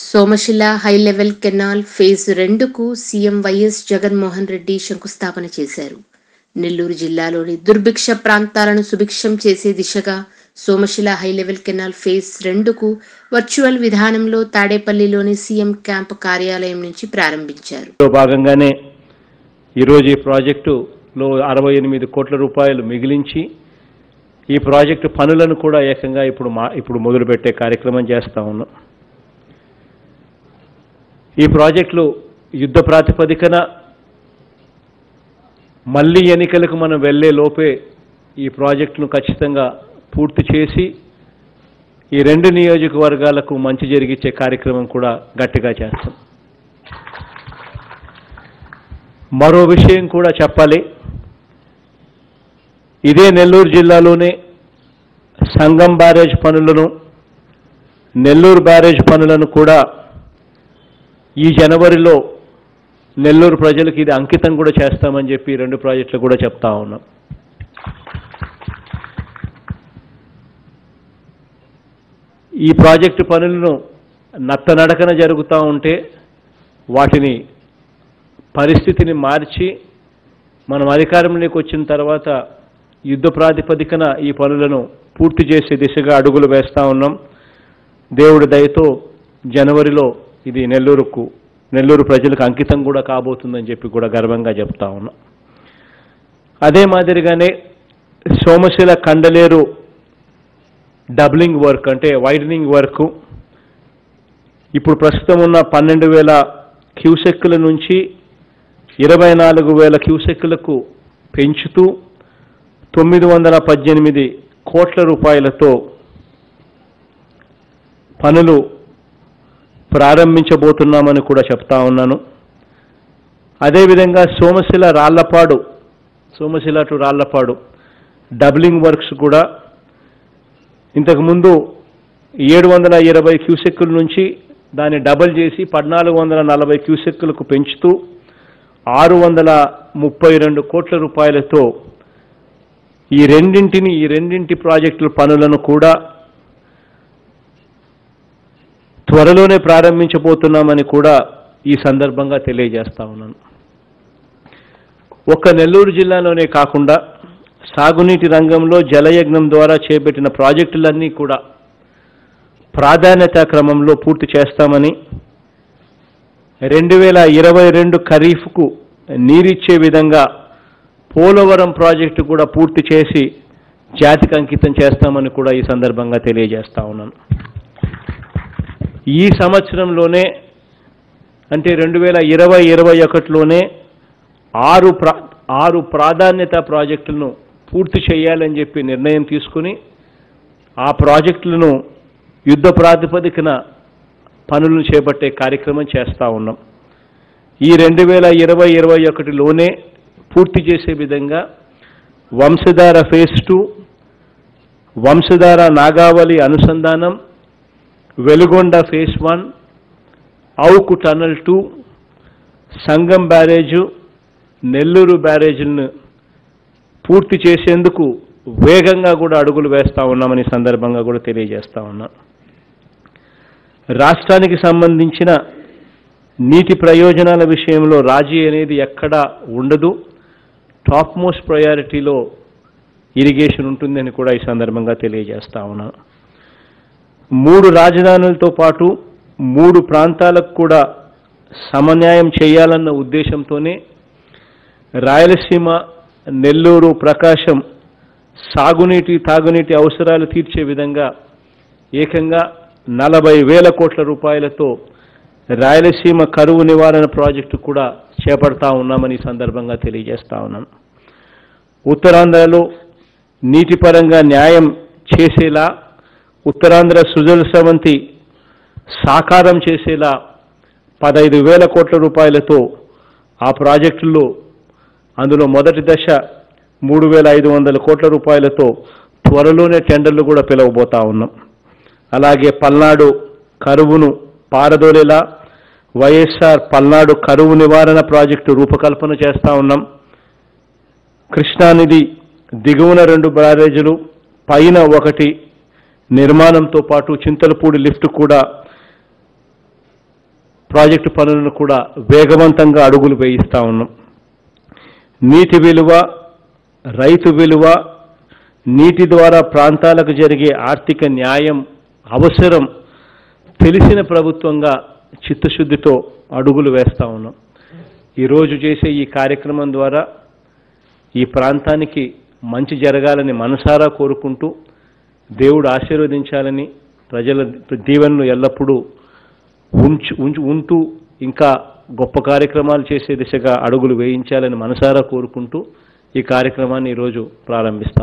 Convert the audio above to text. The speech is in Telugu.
Somasila high level canal phase రెండుకు సీఎం వైఎస్ జగన్మోహన్ రెడ్డి శంకుస్థాపన చేశారు నెల్లూరు జిల్లాలోని దుర్భిక్ష ప్రాంతాలను సుభిక్షం చేసే దిశగా Somasila high level canal phase రెండుకు వర్చువల్ విధానంలో తాడేపల్లిలోని సీఎం క్యాంపు కార్యాలయం నుంచి ప్రారంభించారు లో భాగంగానే ఈరోజు ఈ ప్రాజెక్టులో అరవై ఎనిమిది కోట్ల రూపాయలు మిగిలించి ఈ ప్రాజెక్టు పనులను కూడా ఏకంగా ఇప్పుడు మా ఇప్పుడు మొదలుపెట్టే కార్యక్రమం చేస్తా ఉన్నాం ఈ ప్రాజెక్టులు యుద్ధ ప్రాతిపదికన మళ్ళీ ఎన్నికలకు మనం వెళ్ళే లోపే ఈ ప్రాజెక్టును ఖచ్చితంగా పూర్తి చేసి ఈ రెండు నియోజకవర్గాలకు మంచి జరిగించే కార్యక్రమం కూడా గట్టిగా చేస్తాం మరో విషయం కూడా చెప్పాలి ఇదే నెల్లూరు జిల్లాలోనే సంగం బ్యారేజ్ పనులను నెల్లూరు బ్యారేజ్ పనులను కూడా ఈ జనవరిలో నెల్లూరు ప్రజలకు ఇది అంకితం కూడా చేస్తామని చెప్పి ఈ రెండు ప్రాజెక్టులు కూడా చెప్తా ఉన్నాం ఈ ప్రాజెక్టు పనులను నత్తనడకన జరుగుతూ ఉంటే వాటిని పరిస్థితిని మార్చి మనం అధికారంలోకి వచ్చిన తర్వాత యుద్ధ ప్రాతిపదికన ఈ పనులను పూర్తి చేసే దిశగా అడుగులు వేస్తూ ఉన్నాం దేవుడి దయతో జనవరిలో ఇది నెల్లూరుకు నెల్లూరు ప్రజలకు అంకితం కూడా కాబోతుందని చెప్పి కూడా గర్వంగా చెప్తా ఉన్నాం అదే మాదిరిగానే సోమశిల కండలేరు డబ్లింగ్ వర్క్ అంటే వైడనింగ్ వర్క్ ఇప్పుడు ప్రస్తుతం ఉన్న పన్నెండు వేల క్యూసెక్కుల నుంచి ఇరవై నాలుగు వేల క్యూసెక్కులకు పెంచుతూ తొమ్మిది వందల పద్దెనిమిది కోట్ల రూపాయలతో పనులు ప్రారంభించబోతున్నామని కూడా చెప్తా ఉన్నాను అదేవిధంగా Somasila Rallapadu Somasila to Rallapadu doubling works కూడా ఇంతకుముందు ఏడు వందల ఇరవై క్యూసెక్కుల నుంచి దాన్ని డబల్ చేసి పద్నాలుగు వందల నలభై క్యూసెక్కులకు పెంచుతూ ఆరు వందల ముప్పై రెండు కోట్ల రూపాయలతో ఈ రెండింటిని ఈ రెండింటి ప్రాజెక్టుల పనులను కూడా త్వరలోనే ప్రారంభించబోతున్నామని కూడా ఈ సందర్భంగా తెలియజేస్తా ఉన్నాను ఒక్క నెల్లూరు జిల్లాలోనే కాకుండా సాగునీటి రంగంలో జలయజ్ఞం ద్వారా చేపట్టిన ప్రాజెక్టులన్నీ కూడా ప్రాధాన్యత క్రమంలో పూర్తి చేస్తామని రెండు వేల ఇరవై రెండు ఖరీఫ్కు నీరిచ్చే విధంగా పోలవరం ప్రాజెక్టు కూడా పూర్తి చేసి జాతికి అంకితం చేస్తామని కూడా ఈ సందర్భంగా తెలియజేస్తా ఉన్నాను ఈ సంవత్సరంలోనే అంటే రెండు వేల ఇరవై ఇరవై ఒకటిలోనే ఆరు ప్రా ఆరు ప్రాధాన్యత ప్రాజెక్టులను పూర్తి చేయాలని చెప్పి నిర్ణయం తీసుకుని ఆ ప్రాజెక్టులను యుద్ధ ప్రాతిపదికన పనులను చేపట్టే కార్యక్రమం చేస్తూ ఉన్నాం ఈ రెండు వేల ఇరవై ఇరవై ఒకటిలోనే పూర్తి చేసే విధంగా వంశధార ఫేజ్ టూ వంశధార నాగావళి అనుసంధానం Veligonda phase one Avuku tunnel two Sangam barrage Nellore బ్యారేజీలను పూర్తి చేసేందుకు వేగంగా కూడా అడుగులు వేస్తా ఉన్నామని ఈ సందర్భంగా కూడా తెలియజేస్తా ఉన్నా రాష్ట్రానికి సంబంధించిన నీటి ప్రయోజనాల విషయంలో రాజీ అనేది ఎక్కడా ఉండదు టాప్ మోస్ట్ ప్రయారిటీలో ఇరిగేషన్ ఉంటుందని కూడా ఈ సందర్భంగా తెలియజేస్తా ఉన్నాను మూడు రాజధానులతో పాటు మూడు ప్రాంతాలకు కూడా సమన్యాయం చేయాలన్న ఉద్దేశంతోనే రాయలసీమ నెల్లూరు ప్రకాశం సాగునీటి తాగునీటి అవసరాలు తీర్చే విధంగా ఏకంగా నలభై వేల కోట్ల రూపాయలతో రాయలసీమ కరువు నివారణ ప్రాజెక్టు కూడా చేపడతా ఉన్నామని ఈ సందర్భంగా తెలియజేస్తా ఉన్నాను ఉత్తరాంధ్రలో నీటిపరంగా న్యాయం చేసేలా ఉత్తరాంధ్ర సుజల సవంతి సాకారం చేసేలా పదహైదు వేల కోట్ల రూపాయలతో ఆ ప్రాజెక్టుల్లో అందులో మొదటి దశ మూడు వేల ఐదు వందల కోట్ల రూపాయలతో త్వరలోనే టెండర్లు కూడా పిలవబోతా ఉన్నాం అలాగే పల్నాడు కరువును పారదోలేలా వైఎస్ఆర్ పల్నాడు కరువు నివారణ ప్రాజెక్టు రూపకల్పన చేస్తా ఉన్నాం కృష్ణానిధి దిగువన రెండు బ్యారేజీలు పైన ఒకటి నిర్మాణంతో పాటు చింతలపూడి లిఫ్ట్ కూడా ప్రాజెక్టు పనులను కూడా వేగవంతంగా అడుగులు వేయిస్తా ఉన్నాం నీటి విలువ రైతు విలువ నీటి ద్వారా ప్రాంతాలకు జరిగే ఆర్థిక న్యాయం అవసరం తెలిసిన ప్రభుత్వంగా చిత్తశుద్ధితో అడుగులు వేస్తా ఉన్నాం ఈరోజు చేసే ఈ కార్యక్రమం ద్వారా ఈ ప్రాంతానికి మంచి జరగాలని మనసారా కోరుకుంటూ దేవుడు ఆశీర్వదించాలని ప్రజల దీవెనలు ఎల్లప్పుడూ ఉంచు ఉంచు ఉంటూ ఇంకా గొప్ప కార్యక్రమాలు చేసే దిశగా అడుగులు వేయించాలని మనసారా కోరుకుంటూ ఈ కార్యక్రమాన్ని ఈరోజు ప్రారంభిస్తాం